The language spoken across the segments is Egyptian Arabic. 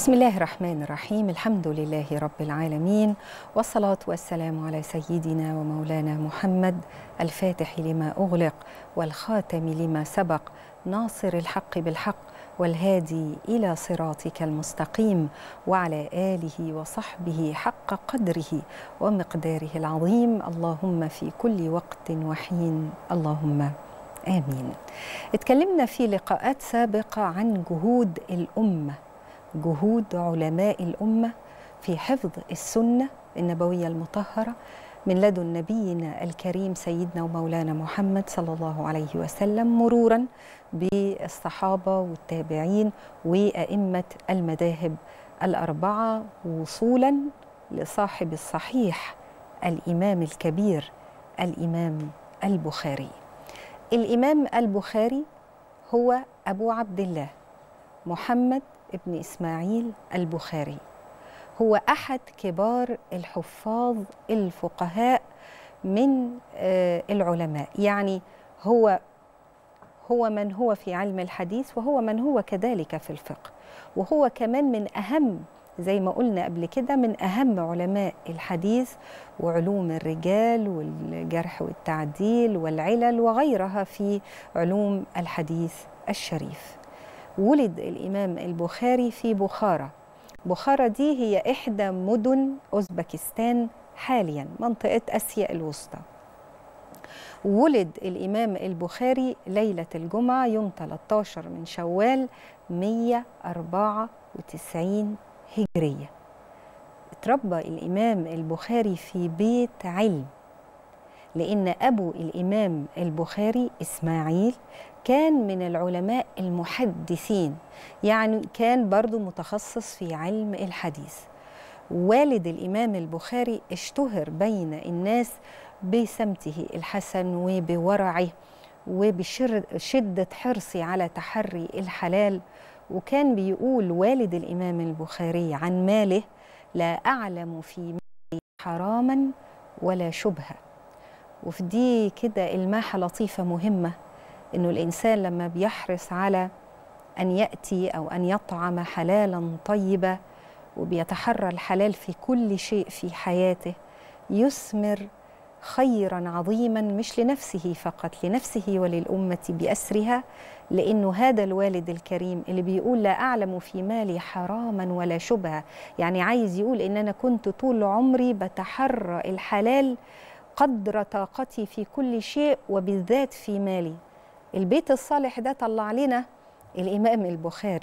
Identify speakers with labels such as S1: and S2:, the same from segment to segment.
S1: بسم الله الرحمن الرحيم الحمد لله رب العالمين والصلاة والسلام على سيدنا ومولانا محمد الفاتح لما أغلق والخاتم لما سبق ناصر الحق بالحق والهادي إلى صراطك المستقيم وعلى آله وصحبه حق قدره ومقداره العظيم اللهم في كل وقت وحين اللهم آمين اتكلمنا في لقاءات سابقة عن جهود الأمة جهود علماء الامه في حفظ السنه النبويه المطهره من لدن نبينا الكريم سيدنا ومولانا محمد صلى الله عليه وسلم مرورا بالصحابه والتابعين وائمه المذاهب الاربعه وصولا لصاحب الصحيح الامام الكبير الامام البخاري الامام البخاري هو ابو عبد الله محمد ابن اسماعيل البخاري هو احد كبار الحفاظ الفقهاء من العلماء يعني هو هو من هو في علم الحديث وهو من هو كذلك في الفقه وهو كمان من اهم زي ما قلنا قبل كده من اهم علماء الحديث وعلوم الرجال والجرح والتعديل والعلل وغيرها في علوم الحديث الشريف ولد الإمام البخاري في بخارى بخارى دي هي إحدى مدن أوزبكستان حاليا منطقة آسيا الوسطى ولد الإمام البخاري ليلة الجمعة يوم 13 من شوال 194 هجرية اتربى الإمام البخاري في بيت علم لأن أبو الإمام البخاري إسماعيل كان من العلماء المحدثين يعني كان برضو متخصص في علم الحديث والد الإمام البخاري اشتهر بين الناس بسمته الحسن وبورعه وبشدة حرصه على تحري الحلال وكان بيقول والد الإمام البخاري عن ماله لا أعلم في مالي حراما ولا شبهة وفي دي كده الماحة لطيفة مهمة انه الانسان لما بيحرص على ان ياتي او ان يطعم حلالا طيبا وبيتحرى الحلال في كل شيء في حياته يثمر خيرا عظيما مش لنفسه فقط لنفسه وللامه باسرها لانه هذا الوالد الكريم اللي بيقول لا اعلم في مالي حراما ولا شبهه يعني عايز يقول ان انا كنت طول عمري بتحرى الحلال قدر طاقتي في كل شيء وبالذات في مالي البيت الصالح ده طلع لنا الإمام البخاري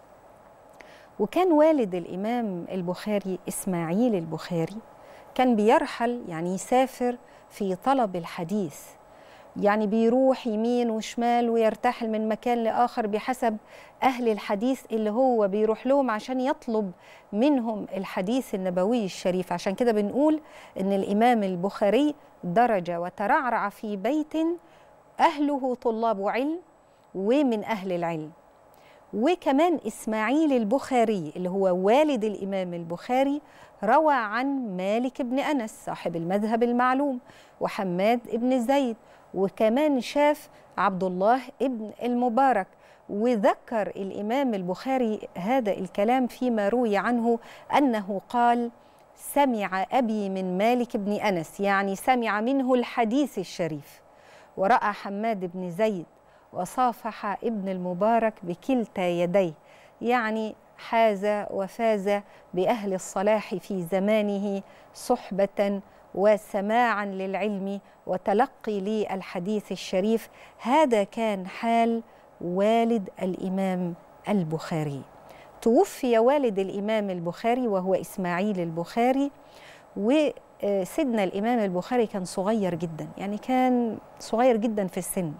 S1: وكان والد الإمام البخاري إسماعيل البخاري كان بيرحل يعني يسافر في طلب الحديث يعني بيروح يمين وشمال ويرتحل من مكان لآخر بحسب أهل الحديث اللي هو بيروح لهم عشان يطلب منهم الحديث النبوي الشريف عشان كده بنقول إن الإمام البخاري درج وترعرع في بيت أهله طلاب علم ومن أهل العلم وكمان إسماعيل البخاري اللي هو والد الإمام البخاري روى عن مالك بن أنس صاحب المذهب المعلوم وحماد بن زيد وكمان شاف عبد الله ابن المبارك وذكر الإمام البخاري هذا الكلام فيما روي عنه أنه قال سمع أبي من مالك بن أنس يعني سمع منه الحديث الشريف ورأى حماد بن زيد وصافح ابن المبارك بكلتا يديه يعني حاز وفاز بأهل الصلاح في زمانه صحبة وسماعا للعلم وتلقي للحديث الشريف هذا كان حال والد الإمام البخاري توفي والد الإمام البخاري وهو إسماعيل البخاري و سيدنا الإمام البخاري كان صغير جدا يعني كان صغير جدا في السن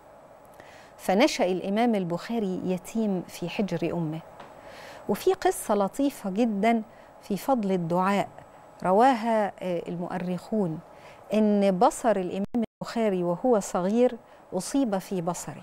S1: فنشأ الإمام البخاري يتيم في حجر أمه وفي قصة لطيفة جدا في فضل الدعاء رواها المؤرخون إن بصر الإمام البخاري وهو صغير أصيب في بصره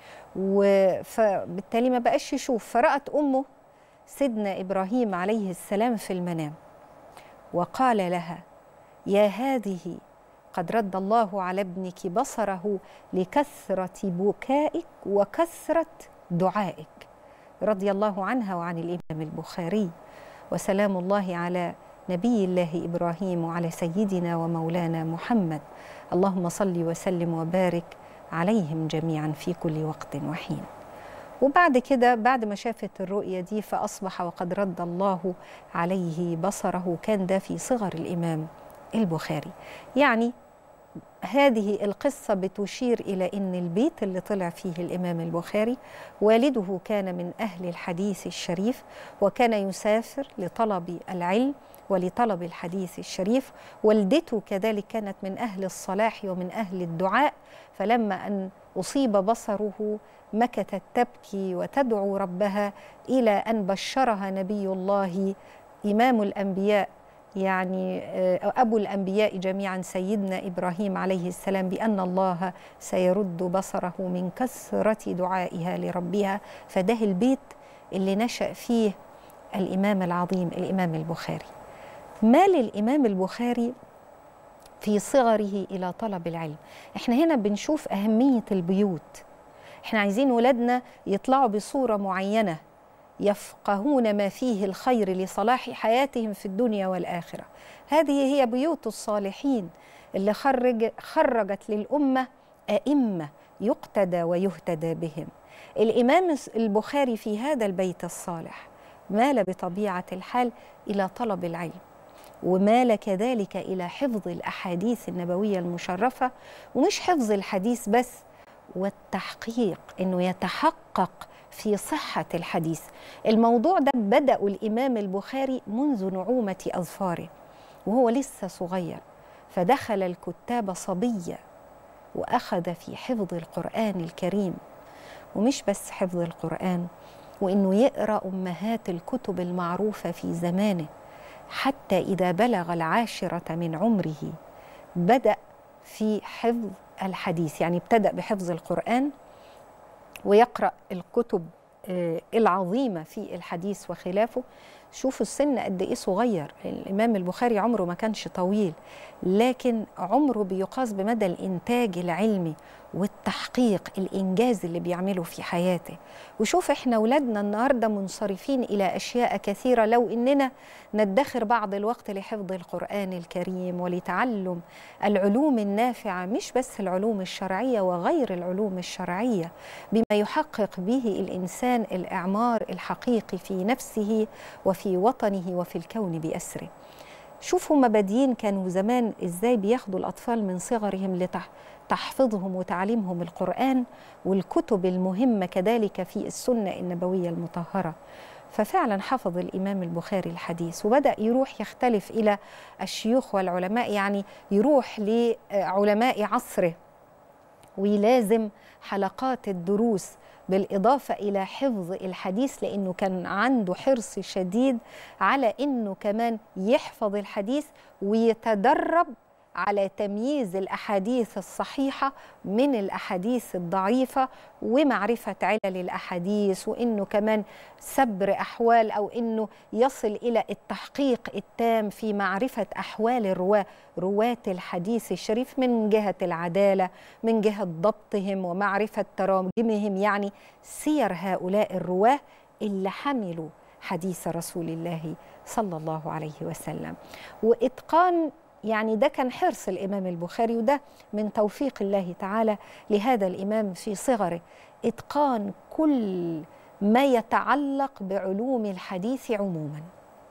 S1: فبالتالي ما بقاش يشوف فرأت أمه سيدنا إبراهيم عليه السلام في المنام وقال لها يا هذه قد رد الله على ابنك بصره لكثرة بكائك وكثرة دعائك رضي الله عنها وعن الإمام البخاري وسلام الله على نبي الله إبراهيم وعلى سيدنا ومولانا محمد اللهم صل وسلم وبارك عليهم جميعا في كل وقت وحين وبعد كده بعد ما شافت الرؤية دي فأصبح وقد رد الله عليه بصره كان ده في صغر الإمام البخاري يعني هذه القصة بتشير إلى أن البيت اللي طلع فيه الإمام البخاري والده كان من أهل الحديث الشريف وكان يسافر لطلب العلم ولطلب الحديث الشريف والدته كذلك كانت من أهل الصلاح ومن أهل الدعاء فلما أن أصيب بصره مكثت تبكي وتدعو ربها إلى أن بشرها نبي الله إمام الأنبياء يعني أبو الأنبياء جميعا سيدنا إبراهيم عليه السلام بأن الله سيرد بصره من كثرة دعائها لربها فده البيت اللي نشأ فيه الإمام العظيم الإمام البخاري مال الإمام البخاري في صغره إلى طلب العلم احنا هنا بنشوف أهمية البيوت احنا عايزين ولادنا يطلعوا بصورة معينة يفقهون ما فيه الخير لصلاح حياتهم في الدنيا والآخرة هذه هي بيوت الصالحين اللي خرج خرجت للأمة أئمة يقتدى ويهتدى بهم الإمام البخاري في هذا البيت الصالح مال بطبيعة الحال إلى طلب العلم ومال كذلك إلى حفظ الأحاديث النبوية المشرفة ومش حفظ الحديث بس والتحقيق انه يتحقق في صحه الحديث الموضوع ده بدا الامام البخاري منذ نعومه اظفاره وهو لسه صغير فدخل الكتاب صبيا واخذ في حفظ القران الكريم ومش بس حفظ القران وانه يقرا امهات الكتب المعروفه في زمانه حتى اذا بلغ العاشره من عمره بدا في حفظ الحديث يعني ابتدأ بحفظ القرآن ويقرأ الكتب العظيمة في الحديث وخلافه شوفوا السن قد ايه صغير الامام البخاري عمره ما كانش طويل لكن عمره بيقاس بمدى الانتاج العلمي والتحقيق الانجاز اللي بيعمله في حياته وشوف احنا اولادنا النهارده منصرفين الى اشياء كثيره لو اننا ندخر بعض الوقت لحفظ القران الكريم ولتعلم العلوم النافعه مش بس العلوم الشرعيه وغير العلوم الشرعيه بما يحقق به الانسان الاعمار الحقيقي في نفسه وفي وطنه وفي الكون باسره شوفوا مبادئين كانوا زمان ازاي بياخدوا الاطفال من صغرهم لتحفظهم وتعليمهم القران والكتب المهمه كذلك في السنه النبويه المطهره ففعلا حفظ الامام البخاري الحديث وبدا يروح يختلف الى الشيوخ والعلماء يعني يروح لعلماء عصره ويلازم حلقات الدروس بالإضافة إلى حفظ الحديث لأنه كان عنده حرص شديد على أنه كمان يحفظ الحديث ويتدرب على تمييز الأحاديث الصحيحة من الأحاديث الضعيفة ومعرفة علل الأحاديث وأنه كمان سبر أحوال أو أنه يصل إلى التحقيق التام في معرفة أحوال الرواة رواة الحديث الشريف من جهة العدالة من جهة ضبطهم ومعرفة تراجمهم يعني سير هؤلاء الرواة اللي حملوا حديث رسول الله صلى الله عليه وسلم وإتقان يعني ده كان حرص الإمام البخاري وده من توفيق الله تعالى لهذا الإمام في صغره إتقان كل ما يتعلق بعلوم الحديث عموما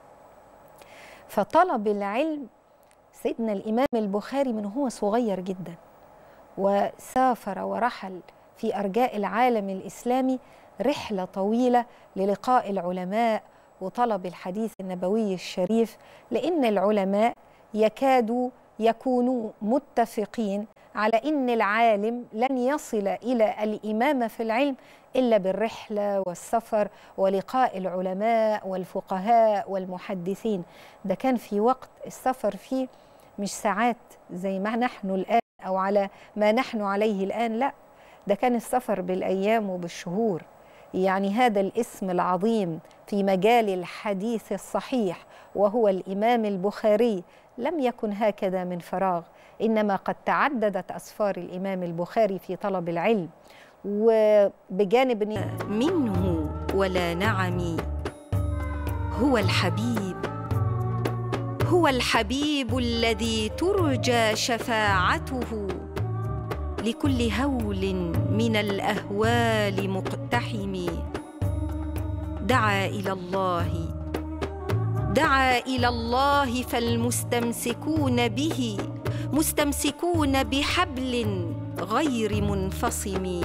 S1: فطلب العلم سيدنا الإمام البخاري من هو صغير جدا وسافر ورحل في أرجاء العالم الإسلامي رحلة طويلة للقاء العلماء وطلب الحديث النبوي الشريف لأن العلماء يكادوا يكونوا متفقين على ان العالم لن يصل الى الامامه في العلم الا بالرحله والسفر ولقاء العلماء والفقهاء والمحدثين ده كان في وقت السفر فيه مش ساعات زي ما نحن الان او على ما نحن عليه الان لا ده كان السفر بالايام وبالشهور يعني هذا الاسم العظيم في مجال الحديث الصحيح وهو الامام البخاري لم يكن هكذا من فراغ انما قد تعددت اسفار الامام البخاري في طلب العلم وبجانب
S2: منه ولا نعم هو الحبيب هو الحبيب الذي ترجى شفاعته لكل هول من الاهوال مقتحم دعا الى الله دعا الى الله فالمستمسكون به مستمسكون بحبل غير منفصم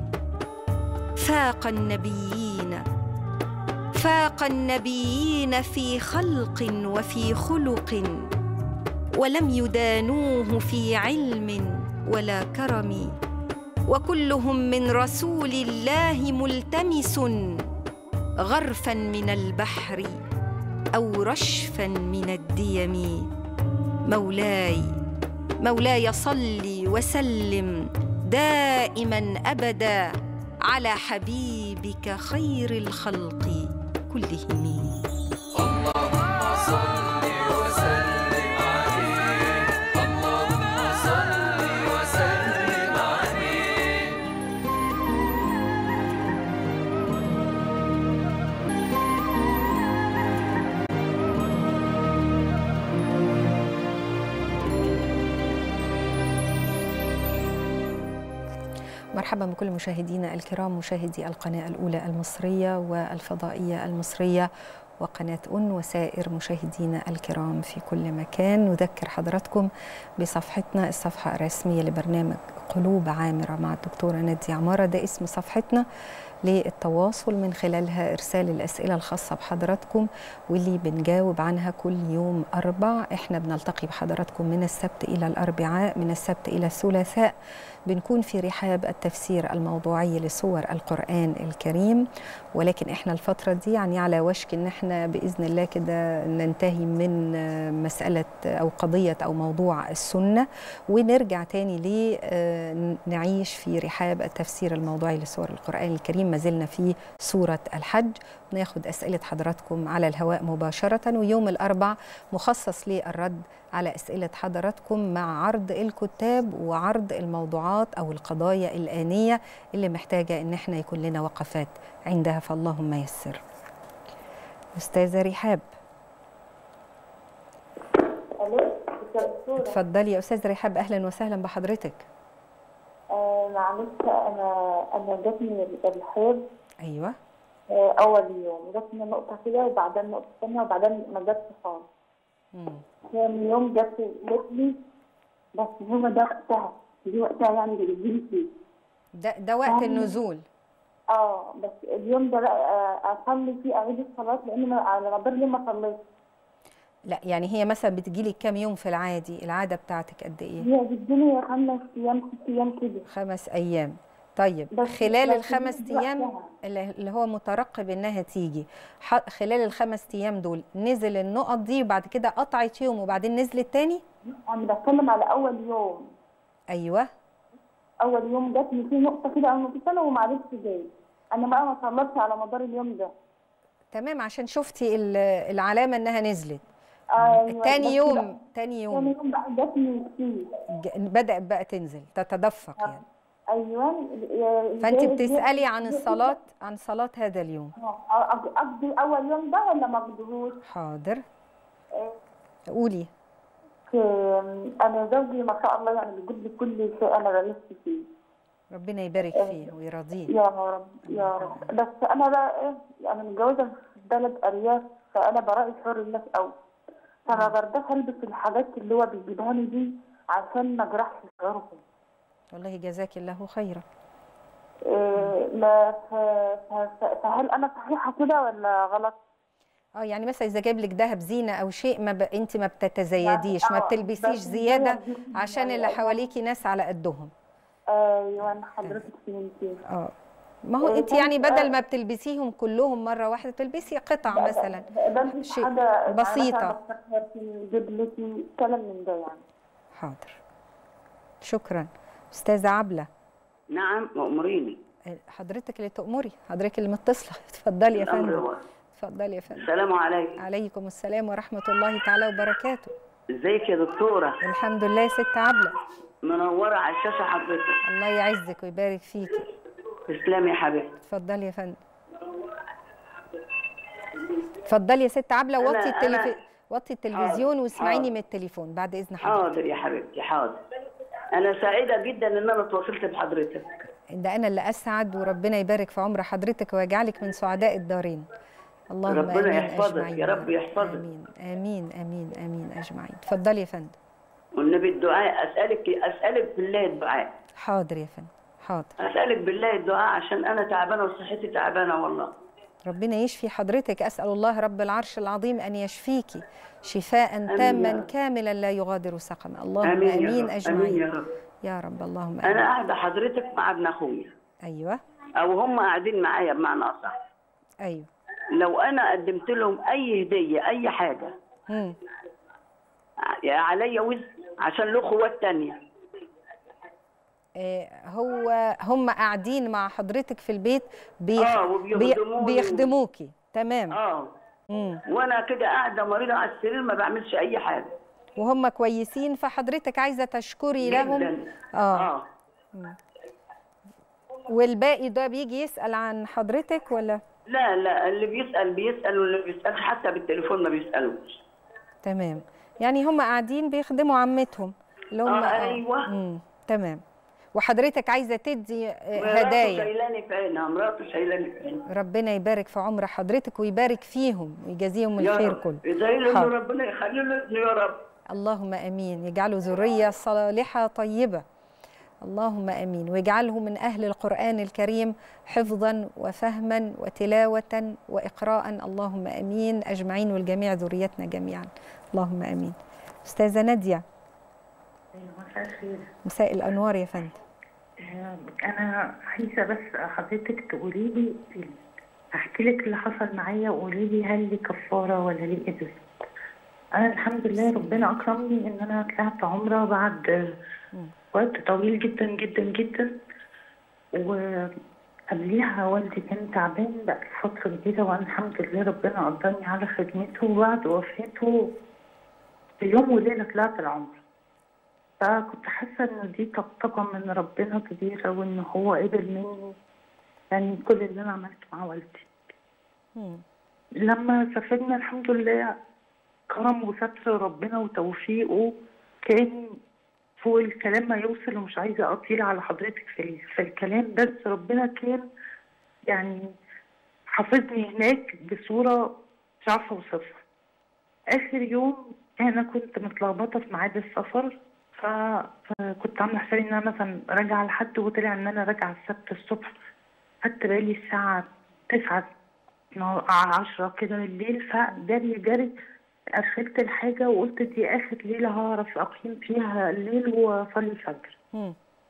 S2: فاق النبيين فاق النبيين في خلق وفي خلق ولم يدانوه في علم ولا كرم وكلهم من رسول الله ملتمس غرفا من البحر او رشفا من الديم مولاي مولاي صل وسلم دائما ابدا على حبيبك خير الخلق كلهم
S3: اللهم صل وسلم عليه اللهم صل وسلم عليه
S1: مرحبا بكل مشاهدينا الكرام مشاهدي القناة الأولى المصرية والفضائية المصرية وقناة أن وسائر مشاهدينا الكرام في كل مكان نذكر حضراتكم بصفحتنا الصفحة الرسمية لبرنامج قلوب عامرة مع الدكتورة نادية عمارة ده اسم صفحتنا للتواصل من خلالها إرسال الأسئلة الخاصة بحضراتكم واللي بنجاوب عنها كل يوم أربع إحنا بنلتقي بحضراتكم من السبت إلى الأربعاء من السبت إلى الثلاثاء بنكون في رحاب التفسير الموضوعي لسور القرآن الكريم ولكن احنا الفترة دي يعني على وشك ان احنا بإذن الله كده ننتهي من مسألة أو قضية أو موضوع السنة ونرجع تاني لنعيش في رحاب التفسير الموضوعي لسور القرآن الكريم ما زلنا في سورة الحج ناخد أسئلة حضراتكم على الهواء مباشرة ويوم الأربع مخصص للرد على أسئلة حضراتكم مع عرض الكتاب وعرض الموضوعات أو القضايا الآنية اللي محتاجة إن احنا يكون لنا وقفات عندها فاللهم يسر أستاذة رحاب
S4: الو دكتورة
S1: اتفضلي يا أستاذة رحاب أهلا وسهلا بحضرتك
S4: آه معلش انا انا جاتني الحيض
S1: أيوة
S4: آه اول يوم جاتني نقطه كده وبعدين نقطه ثانيه وبعدين ما جاتش خالص
S1: مم.
S4: ثاني يوم جات جات لي بس هو ده وقتها دي وقتها يعني اللي بتجيلي فيه
S1: ده, ده وقت
S4: يعني-
S1: النزول
S4: اه بس اليوم ده بقى آه، اصلي فيه اعيد الصلاه لان ما- على مدار اليوم ما صليتش
S1: لا يعني هي مثلا بتجيلك كام يوم في العادي العادة بتاعتك قد إيه
S4: هي بتجيلي خمس ايام ست ايام كده
S1: خمس أيام طيب
S4: بس-
S1: خلال
S4: بس
S1: الخمس
S4: دي
S1: أيام
S4: وقتها.
S1: اللي اللي هو مترقب إنها تيجي ح- خلال الخمس أيام دول نزل النقط دي وبعد كده قطعت يوم وبعدين نزلت تاني
S4: انا بتكلم على اول يوم
S1: أيوه
S4: اول يوم جاتني فيه نقطه كده او نقطتين ومعرفتش جاي انا بقى ما صليتش على مدار اليوم ده
S1: تمام عشان شفتي ال- العلامة إنها نزلت
S4: ايوه
S1: تاني
S4: بس
S1: يوم
S4: بقى-
S1: تاني
S4: تاني
S1: يوم
S4: يوم بقى جاتني كتير
S1: ج- بدأت بقى تنزل تتدفق يعني
S4: ايوه
S1: فأنت
S4: جاي-
S1: بتسألي
S4: جاي-
S1: عن
S4: جاي-
S1: الصلاة عن صلاة هذا اليوم
S4: آه، أق- اقضي اول يوم ده ولا ما اقضيهوش
S1: حاضر
S4: آه،
S1: قولي
S4: ك- انا زوجي ما شاء الله يعني بيجيب لي كل شيء انا بنفسي فيه
S1: ربنا يبارك فيه ويرضيه
S4: يا رب يا رب بس انا بقى ايه انا متجوزه في بلد ارياف فانا براعي شعور الناس قوي فما برضاش البس الحاجات اللي هو بيجيبها لي دي عشان ما اجرحش شعورهم
S1: والله جزاك الله خيرا
S4: إيه ما ف... ف... ف- فهل انا صحيحه كده ولا غلط؟
S1: اه يعني مثلا اذا جاب لك ذهب زينه او شيء ما ب... انت ما بتتزيديش ما
S4: آه،
S1: بتلبسيش
S4: بس
S1: زياده
S4: الزينة دي
S1: عشان اللي
S4: يعني-
S1: حواليكي ناس على قدهم
S4: ايوه انا حضرتك فهمتي
S1: اه ما هو
S4: إيه،
S1: انت يعني
S4: بس-
S1: بدل ما بتلبسيهم كلهم مره واحده تلبسي قطع مثلا
S4: بلبس
S1: شيء
S4: حاجه
S1: بسيطة.
S4: بسيطه دبلتي كلام من ده يعني
S1: حاضر شكرا استاذه عبله
S5: نعم مأموريني
S1: حضرتك اللي تأمري حضرتك اللي متصله اتفضلي يا
S5: الأمر
S1: فندم
S5: هو
S1: اتفضلي يا فندم
S5: السلام عليكم
S1: عليكم السلام ورحمه الله تعالى وبركاته
S5: ازيك يا دكتورة
S1: الحمد لله يا ست عبله
S5: منورة على الشاشة حضرتك
S1: الله يعزك ويبارك فيكي
S5: تسلمي يا حبيبتي
S1: اتفضلي يا فندم اتفضلي يا ست عبله
S5: أنا-
S1: وطي التلف...
S5: أنا-
S1: وطي التلفزيون
S5: حاضر،
S1: واسمعيني
S5: حاضر.
S1: من التليفون بعد اذن حضرتك
S5: حاضر يا حبيبتي حاضر انا سعيده جدا ان انا اتواصلت بحضرتك
S1: ده انا اللي اسعد وربنا يبارك في عمر حضرتك ويجعلك من سعداء الدارين اللهم
S5: ربنا
S1: امين
S5: يحفظك،
S1: اجمعين
S5: يا رب يحفظك.
S1: امين امين امين امين اجمعين اتفضلي يا فندم
S5: والنبي الدعاء اسالك اسالك بالله الدعاء
S1: حاضر يا فندم حاضر
S5: اسالك بالله الدعاء عشان انا تعبانه وصحتي تعبانه والله
S1: ربنا يشفي حضرتك اسال الله رب العرش العظيم ان يشفيكي شفاء
S5: آمين يا
S1: تاما
S5: رب.
S1: كاملا لا يغادر سقما اللهم
S5: امين يا
S1: امين
S5: رب
S1: اجمعين
S5: امين يا رب
S1: يا رب اللهم
S5: انا
S1: امين
S5: قاعده حضرتك مع ابن اخويا
S1: ايوه
S5: او هم قاعدين معايا بمعنى اصح
S1: ايوه
S5: لو انا قدمت لهم اي هديه اي حاجه
S1: مم.
S5: ع- عليا وزن عشان له اخوات تانية
S1: آه، هو هم قاعدين مع حضرتك في البيت بيخ...
S5: آه، وبيخدموني.
S1: بيخدموكي تمام
S5: اه
S1: مم.
S5: وانا كده قاعده مريضه على السرير ما بعملش اي حاجه
S1: وهم كويسين فحضرتك عايزه تشكري لهم
S5: جدا
S1: اه
S5: اه
S1: والباقي ده بيجي يسال عن حضرتك ولا
S5: لا لا اللي بيسال بيسال واللي بيسال حتى بالتليفون ما بيسالوش
S1: تمام يعني هم قاعدين بيخدموا عمتهم اللي هم
S5: آه، أيوة.
S1: مم. تمام وحضرتك عايزه تدي آه،
S5: مراته
S1: هدايا
S5: شايلاني في عينها مراته شايلاني في عينها
S1: ربنا يبارك في عمر حضرتك ويبارك فيهم ويجازيهم
S5: يا
S1: الخير
S5: رب
S1: كله
S5: ادعي له
S1: حاضر.
S5: إنه ربنا يخلي له ابنه يا رب
S1: اللهم امين يجعله ذريه صالحه طيبه اللهم امين ويجعله من اهل القران الكريم حفظا وفهما وتلاوه واقراء اللهم امين اجمعين والجميع ذريتنا جميعا اللهم امين استاذه ناديه
S6: مساء الخير
S1: مساء الانوار يا فندم
S6: آه، انا عايزه بس حضرتك تقولي لي احكي لك اللي حصل معايا وقولي لي هل لي كفاره ولا لي ايه بالظبط انا الحمد لله ربنا اكرمني ان انا طلعت عمره بعد آه، وقت طويل جدا جدا جدا وقبليها والدي كان تعبان بقى فترة كبيرة وأنا الحمد لله ربنا قدرني على خدمته وبعد وفاته في يوم وليلة طلعت العمرة فكنت حاسة إن دي طبطبة من ربنا كبيرة وإن هو قبل مني يعني كل اللي أنا عملته مع والدي
S1: مم.
S6: لما سافرنا الحمد لله كرم وستر ربنا وتوفيقه كان فوق الكلام ما يوصل ومش عايزة أطيل على حضرتك في, ال- في الكلام بس ربنا كان يعني حافظني هناك بصورة مش عارفة أوصفها آخر يوم أنا كنت متلخبطة في ميعاد السفر ف... فكنت عاملة حسابي إن أنا مثلا راجعة لحد وطلع إن أنا راجعة السبت الصبح خدت بالي الساعة تسعة عشرة كده بالليل فجري جري قفلت الحاجة وقلت دي آخر ليلة هعرف أقيم فيها الليل وأصلي الفجر
S1: مم.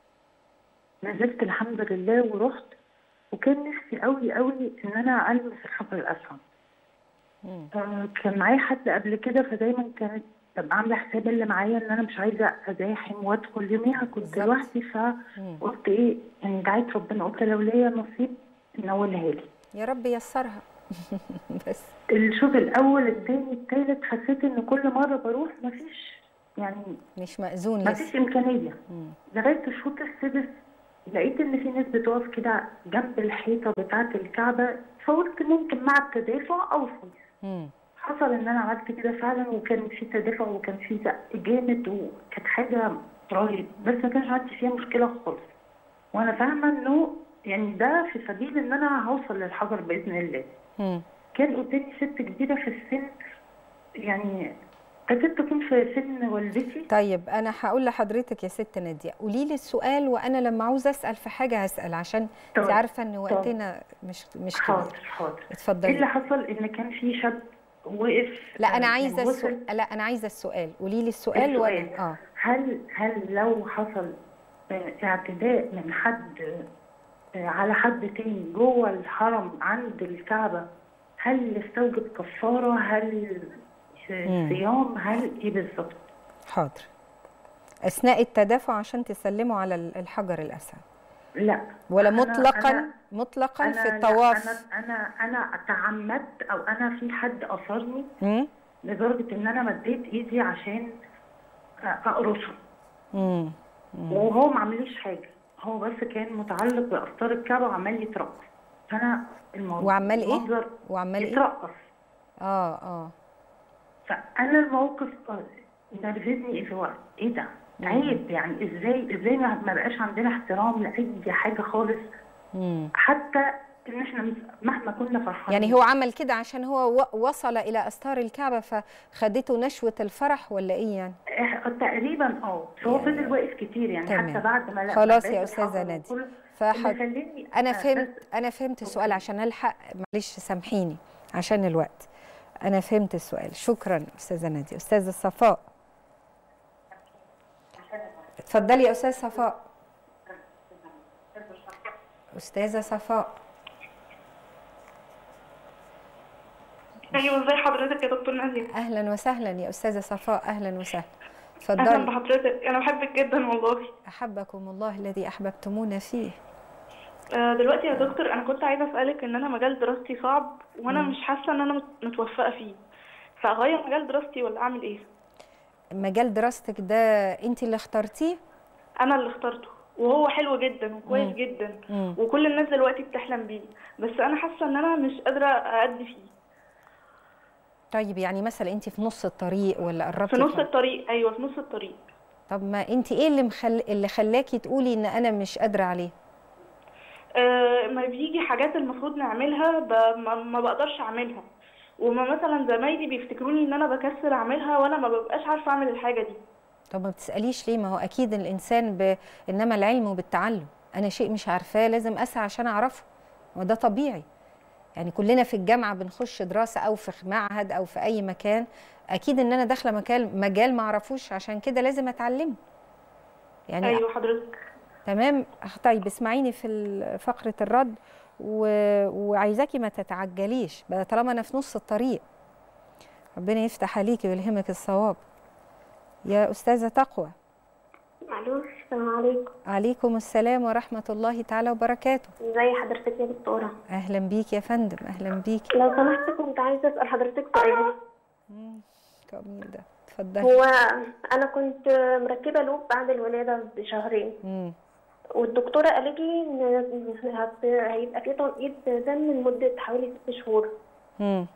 S6: نزلت الحمد لله ورحت وكان نفسي قوي قوي إن أنا ألمس الحجر الأسود
S1: مم.
S6: آه، كان معايا حد قبل كده فدايما كانت ببقى عاملة حساب اللي معايا إن أنا مش عايزة أزاحم وأدخل يوميها كنت
S1: بالظبط.
S6: لوحدي
S1: مم.
S6: فقلت إيه يعني دعيت ربنا قلت لو ليا نصيب نولها لي
S1: يا رب يسرها بس
S6: الشوط الاول الثاني الثالث حسيت ان كل مره بروح مفيش يعني
S1: مش مأذون لسه
S6: مفيش امكانيه
S1: مم.
S6: لغايه الشوط السادس لقيت ان في ناس بتقف كده جنب الحيطه بتاعه الكعبه فقلت ممكن مع التدافع اوصل
S1: مم.
S6: حصل ان انا عملت كده فعلا وكان في تدافع وكان في زق جامد وكانت حاجه رهيب بس ما كانش عندي فيها مشكله خالص وانا فاهمه انه يعني ده في سبيل ان انا هوصل للحجر باذن الله
S1: مم.
S6: كان قدامي ست كبيرة في السن يعني تكاد تكون في سن والدتي
S1: طيب انا هقول لحضرتك يا ست ناديه قولي لي السؤال وانا لما عاوزه اسال في حاجه هسال عشان انت
S6: طيب.
S1: عارفه ان وقتنا مش مش كبير
S6: حاضر حاضر ايه اللي
S1: اتفضلي
S6: حصل ان كان في شاب وقف
S1: لا انا
S6: آه،
S1: عايزه
S6: يعني
S1: السؤال
S6: وصل
S1: لا انا عايزه السؤال قولي لي السؤال
S6: السؤال.
S1: وانا اه
S6: هل هل لو حصل آه، اعتداء من حد آه، على حد تاني جوه الحرم عند الكعبة هل يستوجب كفارة هل
S1: مم.
S6: صيام هل ايه بالظبط
S1: حاضر اثناء التدافع عشان تسلموا على ال- الحجر الاسود
S6: لا
S1: ولا
S6: أنا-
S1: مطلقا
S6: أنا-
S1: مطلقا في
S6: لا،
S1: الطواف
S6: انا انا انا تعمدت او انا في حد اثرني
S1: مم؟
S6: لدرجه ان انا مديت ايدي عشان اقرصه
S1: مم.
S6: وهو ما عمليش حاجه هو بس كان متعلق باستار الكعبه وعمال يترقص فانا الموضوع
S1: وعمال إيه؟
S6: المنظر
S1: وعمال ايه
S6: يترقص
S1: اه اه
S6: فانا الموقف آه، نرفزني اللي هو ايه ده عيب يعني ازاي ازاي ما ما بقاش عندنا احترام لاي حاجه خالص
S1: مم.
S6: حتى ان احنا مس- مهما كنا فرحانين
S1: يعني هو عمل كده عشان هو و- وصل الى استار الكعبه فخدته نشوه الفرح ولا ايه يعني
S6: إح- تقريبا اه بس هو فضل واقف كتير يعني
S1: تمام.
S6: حتى بعد ما لا
S1: خلاص
S6: ما
S1: يا
S6: بقيت
S1: أستاذة
S6: الحضر
S1: نادية.
S6: وكله،
S1: فح...
S6: اللي خلاني
S1: انا
S6: آه،
S1: فهمت
S6: بس-
S1: انا فهمت السؤال عشان الحق معلش سامحيني عشان الوقت انا فهمت السؤال شكرا استاذه ناديه استاذه صفاء اتفضلي يا استاذ صفاء استاذه صفاء
S7: ايوه ازي حضرتك يا دكتور نادية
S1: اهلا وسهلا يا استاذه صفاء اهلا وسهلا
S7: اهلا
S1: اتفضلي
S7: بحضرتك انا بحبك جدا والله
S1: احبكم الله الذي احببتمونا فيه
S7: آه، دلوقتي يا دكتور انا كنت عايزه اسالك ان انا مجال دراستي صعب وانا مش حاسه ان انا مت- متوفقه فيه فاغير مجال دراستي ولا اعمل ايه
S1: مجال دراستك ده انت اللي اخترتيه
S7: انا اللي اخترته وهو حلو جدا وكويس
S1: مم.
S7: جدا
S1: مم.
S7: وكل الناس دلوقتي بتحلم بيه بس انا حاسه ان انا مش قادره اادي فيه
S1: طيب يعني مثلا انت في نص الطريق ولا قربتي
S7: في نص
S1: خالص؟
S7: الطريق ايوه في نص الطريق
S1: طب ما انت ايه اللي مخل... اللي خلاكي تقولي ان انا مش قادره عليه
S7: آه، ما بيجي حاجات المفروض نعملها ب... ما... ما بقدرش اعملها وما مثلا زمايلي بيفتكروني ان انا بكسل اعملها وانا ما ببقاش عارفه اعمل الحاجه دي
S1: طب ما بتساليش ليه ما هو اكيد الانسان ب... انما العلم بالتعلم انا شيء مش عارفاه لازم اسعى عشان اعرفه وده طبيعي يعني كلنا في الجامعه بنخش دراسه او في معهد او في اي مكان اكيد ان انا داخله مكان مجال ما اعرفوش عشان كده لازم اتعلمه يعني
S7: ايوه حضرتك
S1: تمام طيب اسمعيني في ال- فقرة الرد و... وعايزاكي ما تتعجليش بقى طالما انا في نص الطريق ربنا يفتح عليكي ويلهمك الصواب يا أستاذة تقوى
S8: الو السلام عليكم
S1: عليكم السلام ورحمة الله تعالى وبركاته
S8: ازي حضرتك يا دكتورة
S1: أهلا بيك يا فندم أهلا بيك
S8: لو سمحت كنت عايزة أسأل حضرتك سؤال
S1: مم، جميل ده اتفضلي
S8: هو أنا كنت مركبة لوب بعد الولادة بشهرين
S1: مم،
S8: والدكتورة قالت لي إن هت- هيبقى في تنقيط دم لمدة حوالي ست شهور
S1: مم.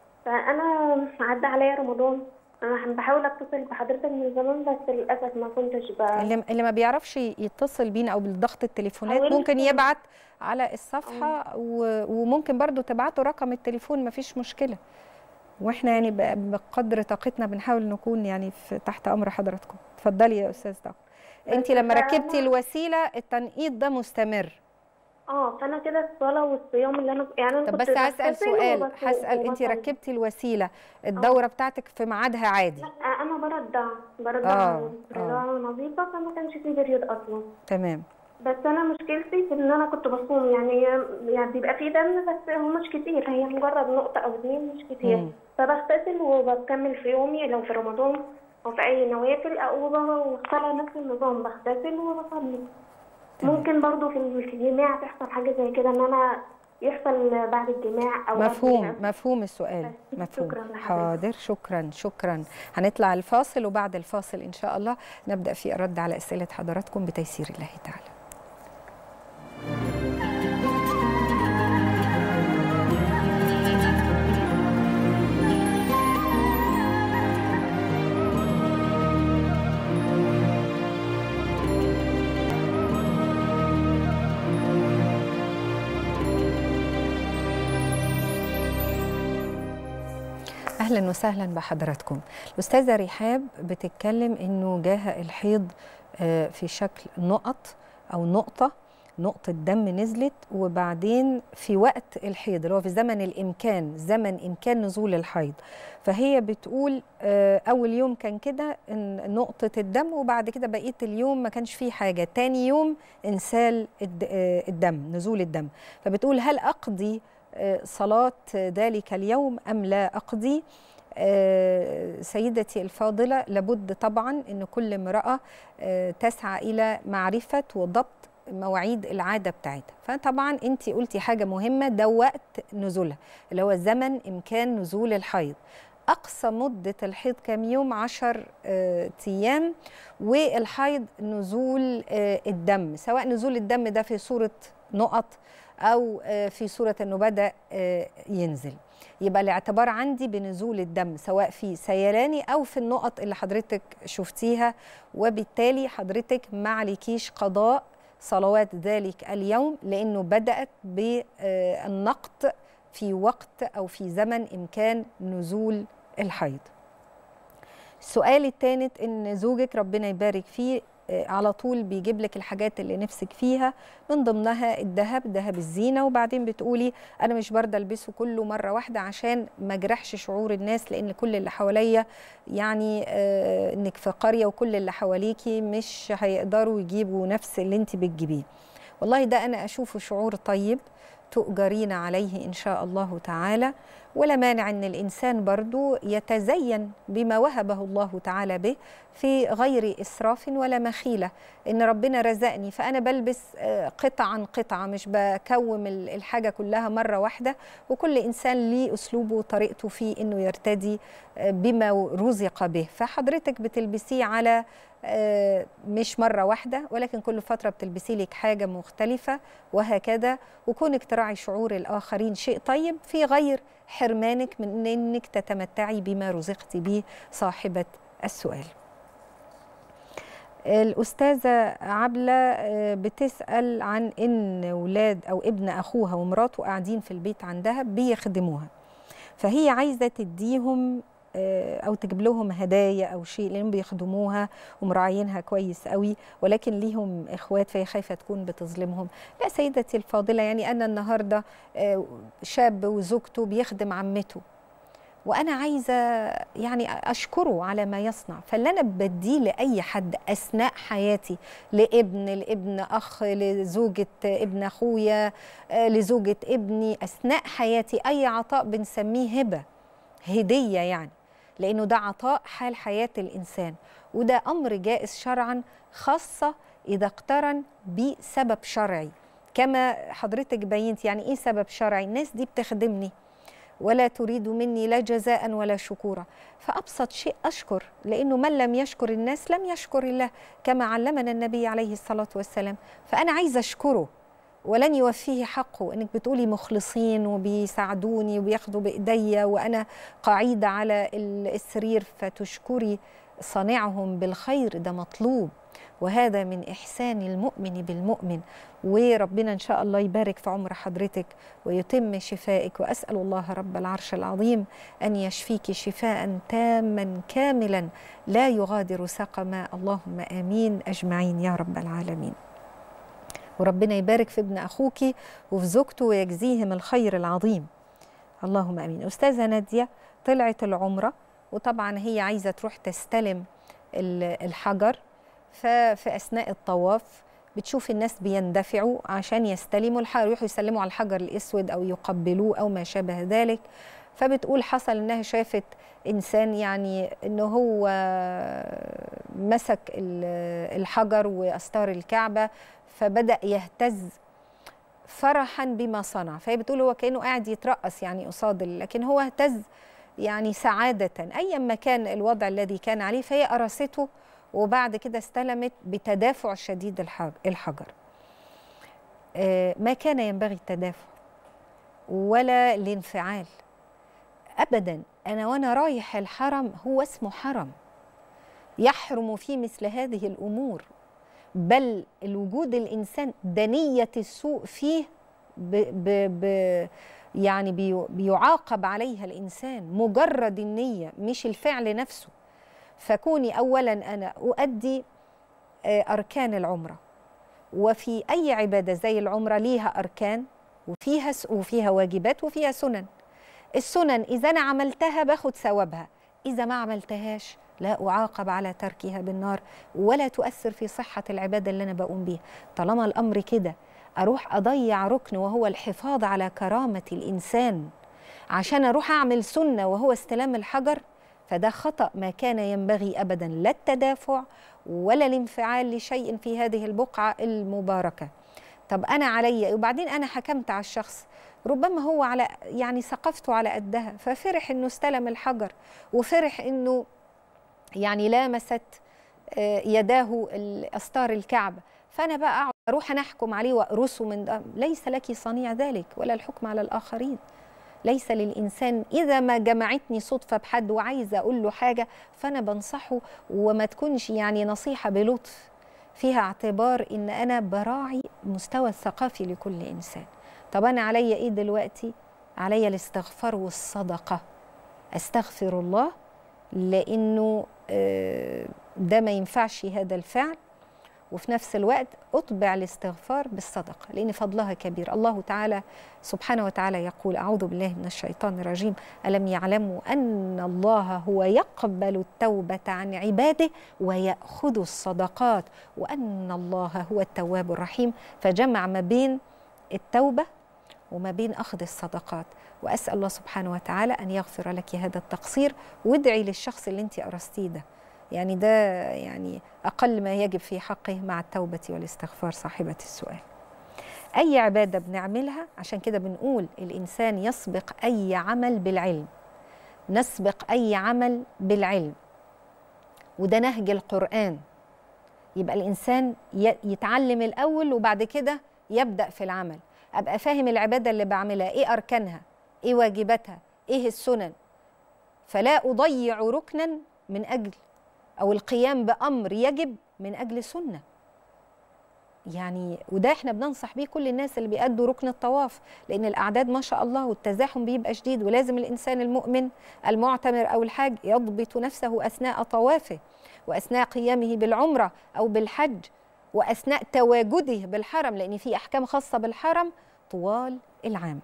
S8: فأنا عدى عليا رمضان أنا بحاول أتصل بحضرتك من زمان بس للأسف ما كنتش بقى
S1: اللي اللي ما بيعرفش يتصل بينا او بالضغط التليفونات
S8: حاولت.
S1: ممكن يبعت على الصفحه و- وممكن برضو تبعتوا رقم التليفون ما فيش مشكله واحنا يعني ب- بقدر طاقتنا بنحاول نكون يعني في تحت امر حضراتكم اتفضلي يا استاذ طاقه انت
S8: بس
S1: لما
S8: فأنا-
S1: ركبتي الوسيله التنقيط ده مستمر
S8: اه فأنا كده الصلاة والصيام اللي أنا يعني أنا
S1: طب
S8: كنت
S1: بس هسال
S8: بغتسل
S1: سؤال
S8: وبص-
S1: هسال انت
S8: وبصلي.
S1: ركبتي الوسيله الدوره بتاعتك في ميعادها عادي
S8: لا انا برضع برضع
S1: آه،
S8: رضاعة نظيفة فما كانش في بريود اصلا
S1: تمام
S8: بس انا مشكلتي في ان انا كنت بصوم يعني يعني بيبقى في دم بس هو مش كتير هي مجرد نقطة او اتنين مش كتير
S1: مم.
S8: فبغتسل وبكمل في يومي لو في رمضان او في اي نوافل او والصلاة نفس النظام بغتسل وبصلي
S1: تمام.
S8: ممكن برضو في الجماع تحصل حاجة زي كده ان انا يحصل بعد الجماع او
S1: مفهوم
S8: قبل-
S1: مفهوم السؤال
S8: بس
S1: مفهوم
S8: شكراً لحضرتك.
S1: حاضر شكرا شكرا هنطلع الفاصل وبعد الفاصل ان شاء الله نبدا في الرد على اسئله حضراتكم بتيسير الله تعالى اهلا وسهلا بحضراتكم الاستاذه رحاب بتتكلم انه جاه الحيض آه، في شكل نقط او نقطه نقطة دم نزلت وبعدين في وقت الحيض اللي هو في زمن الإمكان زمن إمكان نزول الحيض فهي بتقول آه، أول يوم كان كده إن نقطة الدم وبعد كده بقية اليوم ما كانش فيه حاجة تاني يوم انسال الد- آه، الدم نزول الدم فبتقول هل أقضي آه، صلاة ذلك اليوم أم لا أقضي آه، سيدتي الفاضلة لابد طبعا أن كل امرأة آه، تسعى إلى معرفة وضبط مواعيد العادة بتاعتها فطبعا انت قلتي حاجة مهمة ده وقت نزولها اللي هو زمن إمكان نزول الحيض أقصى مدة الحيض كام يوم عشر آه، أيام والحيض نزول آه، الدم سواء نزول الدم ده في صورة نقط او آه، في صوره انه بدا آه، ينزل يبقى الاعتبار عندي بنزول الدم سواء في سيلاني او في النقط اللي حضرتك شفتيها وبالتالي حضرتك ما عليكيش قضاء صلوات ذلك اليوم لانه بدات بالنقط في وقت او في زمن امكان نزول الحيض السؤال الثالث ان زوجك ربنا يبارك فيه آه، على طول بيجيب لك الحاجات اللي نفسك فيها من ضمنها الذهب ذهب الزينه وبعدين بتقولي انا مش برضه البسه كله مره واحده عشان ما اجرحش شعور الناس لان كل اللي حواليا يعني آه، انك في قريه وكل اللي حواليكي مش هيقدروا يجيبوا نفس اللي انت بتجيبيه والله ده انا اشوفه شعور طيب تؤجرين عليه ان شاء الله تعالى ولا مانع ان الانسان برضو يتزين بما وهبه الله تعالى به في غير اسراف ولا مخيله ان ربنا رزقني فانا بلبس آه، قطعا قطعه مش بكوم ال- الحاجه كلها مره واحده وكل انسان ليه اسلوبه وطريقته في انه يرتدي آه، بما رزق به فحضرتك بتلبسيه على آه، مش مرة واحدة ولكن كل فترة بتلبسي لك حاجة مختلفة وهكذا وكونك تراعي شعور الآخرين شيء طيب في غير حرمانك من أنك تتمتعي بما رزقت به صاحبة السؤال الأستاذة عبلة آه، بتسأل عن إن ولاد أو ابن أخوها ومراته قاعدين في البيت عندها بيخدموها فهي عايزة تديهم آه، أو تجيب لهم هدايا أو شيء لأنهم بيخدموها ومراعينها كويس قوي ولكن ليهم إخوات فهي خايفة تكون بتظلمهم لا سيدتي الفاضلة يعني أنا النهاردة آه، شاب وزوجته بيخدم عمته وانا عايزه يعني اشكره على ما يصنع فاللي انا بديه لاي حد اثناء حياتي لابن لابن اخ لزوجه ابن اخويا آه، لزوجه ابني اثناء حياتي اي عطاء بنسميه هبه هديه يعني لانه ده عطاء حال حياه الانسان وده امر جائز شرعا خاصه اذا اقترن بسبب شرعي كما حضرتك بينت يعني ايه سبب شرعي الناس دي بتخدمني ولا تريد مني لا جزاء ولا شكورا فأبسط شيء أشكر لأنه من لم يشكر الناس لم يشكر الله كما علمنا النبي عليه الصلاة والسلام فأنا عايزة أشكره ولن يوفيه حقه انك بتقولي مخلصين وبيساعدوني وبياخدوا بايديا وانا قاعده على ال- السرير فتشكري صانعهم بالخير ده مطلوب وهذا من احسان المؤمن بالمؤمن وربنا ان شاء الله يبارك في عمر حضرتك ويتم شفائك واسال الله رب العرش العظيم ان يشفيك شفاء تاما كاملا لا يغادر سقما اللهم امين اجمعين يا رب العالمين وربنا يبارك في ابن اخوك وفي زوجته ويجزيهم الخير العظيم اللهم امين استاذه ناديه طلعت العمره وطبعا هي عايزه تروح تستلم ال- الحجر ففي اثناء الطواف بتشوف الناس بيندفعوا عشان يستلموا الحجر يروحوا يسلموا على الحجر الاسود او يقبلوه او ما شابه ذلك فبتقول حصل انها شافت انسان يعني انه هو مسك ال- الحجر واستار الكعبه فبدا يهتز فرحا بما صنع فهي بتقول هو كانه قاعد يترقص يعني قصاد ال- لكن هو اهتز يعني سعاده ايا ما كان الوضع الذي كان عليه فهي قرصته وبعد كده استلمت بتدافع شديد الحج- الحجر آه، ما كان ينبغي التدافع ولا الانفعال ابدا انا وانا رايح الحرم هو اسمه حرم يحرم فيه مثل هذه الامور بل الوجود الانسان دنيه السوء فيه ب ب ب يعني بي بيعاقب عليها الانسان مجرد النيه مش الفعل نفسه فكوني اولا انا اؤدي آه، اركان العمره وفي اي عباده زي العمره ليها اركان وفيها س- وفيها واجبات وفيها سنن السنن اذا انا عملتها باخد ثوابها اذا ما عملتهاش لا اعاقب على تركها بالنار ولا تؤثر في صحه العباده اللي انا بقوم بيها طالما الامر كده اروح اضيع ركن وهو الحفاظ على كرامه الانسان عشان اروح اعمل سنه وهو استلام الحجر فده خطا ما كان ينبغي ابدا لا التدافع ولا الانفعال لشيء في هذه البقعه المباركه طب انا علي وبعدين انا حكمت على الشخص ربما هو على يعني ثقافته على قدها ففرح انه استلم الحجر وفرح انه يعني لامست آه، يداه ال- استار الكعبه فانا بقى أقعد اروح انا احكم عليه واقرصه من ده ليس لك صنيع ذلك ولا الحكم على الاخرين ليس للانسان اذا ما جمعتني صدفه بحد وعايزه اقول له حاجه فانا بنصحه وما تكونش يعني نصيحه بلطف فيها اعتبار ان انا براعي مستوى الثقافي لكل انسان طب انا عليا ايه دلوقتي عليا الاستغفار والصدقه استغفر الله لانه آه، ده ما ينفعش هذا الفعل وفي نفس الوقت أتبع الاستغفار بالصدقة لأن فضلها كبير الله تعالى سبحانه وتعالى يقول أعوذ بالله من الشيطان الرجيم ألم يعلموا أن الله هو يقبل التوبة عن عباده ويأخذ الصدقات وأن الله هو التواب الرحيم فجمع ما بين التوبة وما بين أخذ الصدقات وأسأل الله سبحانه وتعالى أن يغفر لك هذا التقصير وادعي للشخص اللي انت أرستيه ده يعني ده يعني أقل ما يجب في حقه مع التوبة والاستغفار صاحبة السؤال أي عبادة بنعملها عشان كده بنقول الإنسان يسبق أي عمل بالعلم نسبق أي عمل بالعلم وده نهج القرآن يبقى الإنسان ي- يتعلم الأول وبعد كده يبدأ في العمل أبقى فاهم العبادة اللي بعملها إيه أركانها إيه واجباتها إيه السنن فلا أضيع ركنا من أجل أو القيام بأمر يجب من أجل سنة يعني وده احنا بننصح بيه كل الناس اللي بيأدوا ركن الطواف لأن الأعداد ما شاء الله والتزاحم بيبقى شديد ولازم الإنسان المؤمن المعتمر أو الحاج يضبط نفسه أثناء طوافه وأثناء قيامه بالعمرة أو بالحج وأثناء تواجده بالحرم لأن في أحكام خاصة بالحرم طوال العام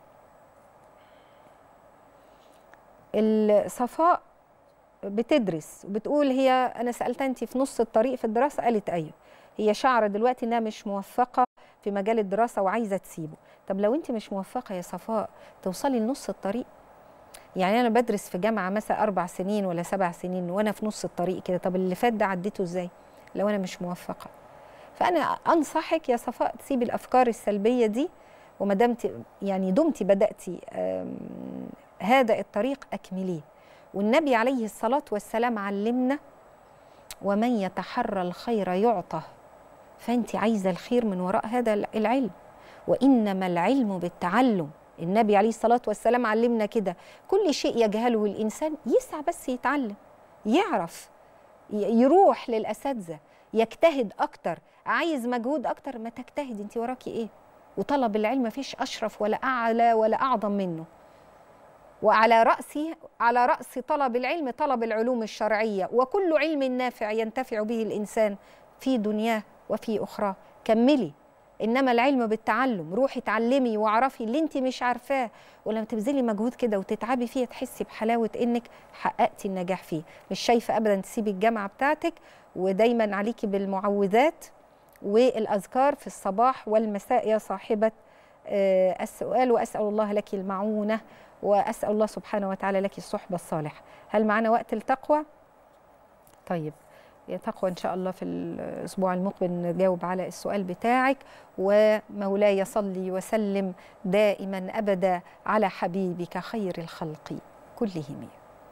S1: الصفاء بتدرس وبتقول هي انا سالتها انت في نص الطريق في الدراسه قالت ايوه هي شعره دلوقتي انها مش موفقه في مجال الدراسه وعايزه تسيبه طب لو انت مش موفقه يا صفاء توصلي لنص الطريق يعني انا بدرس في جامعه مثلا اربع سنين ولا سبع سنين وانا في نص الطريق كده طب اللي فات ده عديته ازاي لو انا مش موفقه فانا انصحك يا صفاء تسيبي الافكار السلبيه دي وما دمتي يعني دمتي بداتي آم، هذا الطريق اكمليه والنبي عليه الصلاه والسلام علمنا ومن يتحرى الخير يعطى فانت عايزه الخير من وراء هذا العلم وانما العلم بالتعلم النبي عليه الصلاه والسلام علمنا كده كل شيء يجهله الانسان يسعى بس يتعلم يعرف ي- يروح للاساتذه يجتهد اكتر عايز مجهود اكتر ما تجتهد انت وراكي ايه وطلب العلم مفيش اشرف ولا اعلى ولا اعظم منه وعلى رأس على رأس طلب العلم طلب العلوم الشرعية وكل علم نافع ينتفع به الإنسان في دنياه وفي أخرى كملي إنما العلم بالتعلم روحي اتعلمي واعرفي اللي انت مش عارفاه ولما تبذلي مجهود كده وتتعبي فيه تحسي بحلاوة إنك حققتي النجاح فيه مش شايفة أبدا تسيبي الجامعة بتاعتك ودايما عليكي بالمعوذات والأذكار في الصباح والمساء يا صاحبة آه، السؤال وأسأل الله لك المعونة وأسأل الله سبحانه وتعالى لك الصحبة الصالحة هل معنا وقت التقوى؟ طيب يا تقوى إن شاء الله في الأسبوع المقبل نجاوب على السؤال بتاعك ومولاي صلي وسلم دائما أبدا على حبيبك خير الخلق كلهم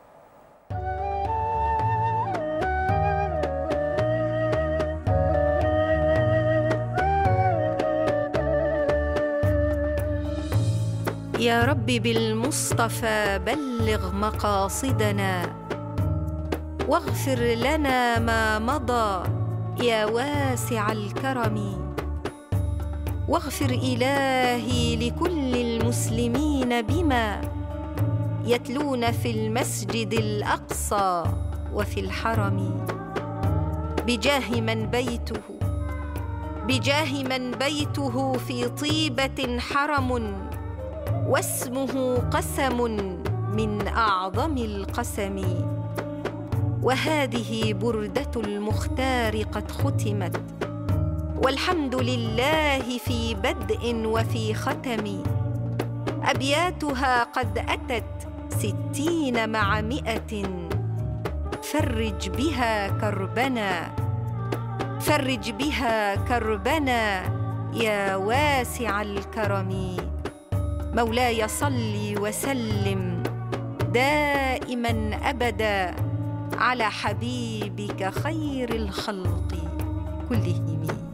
S2: يا رب بالمصطفى بلغ مقاصدنا واغفر لنا ما مضى يا واسع الكرم واغفر الهي لكل المسلمين بما يتلون في المسجد الاقصى وفي الحرم بجاه من بيته بجاه من بيته في طيبه حرم واسمه قسم من اعظم القسم وهذه برده المختار قد ختمت والحمد لله في بدء وفي ختم ابياتها قد اتت ستين مع مئه فرج بها كربنا فرج بها كربنا يا واسع الكرم مولاي صل وسلم دائما ابدا على حبيبك خير الخلق كلهم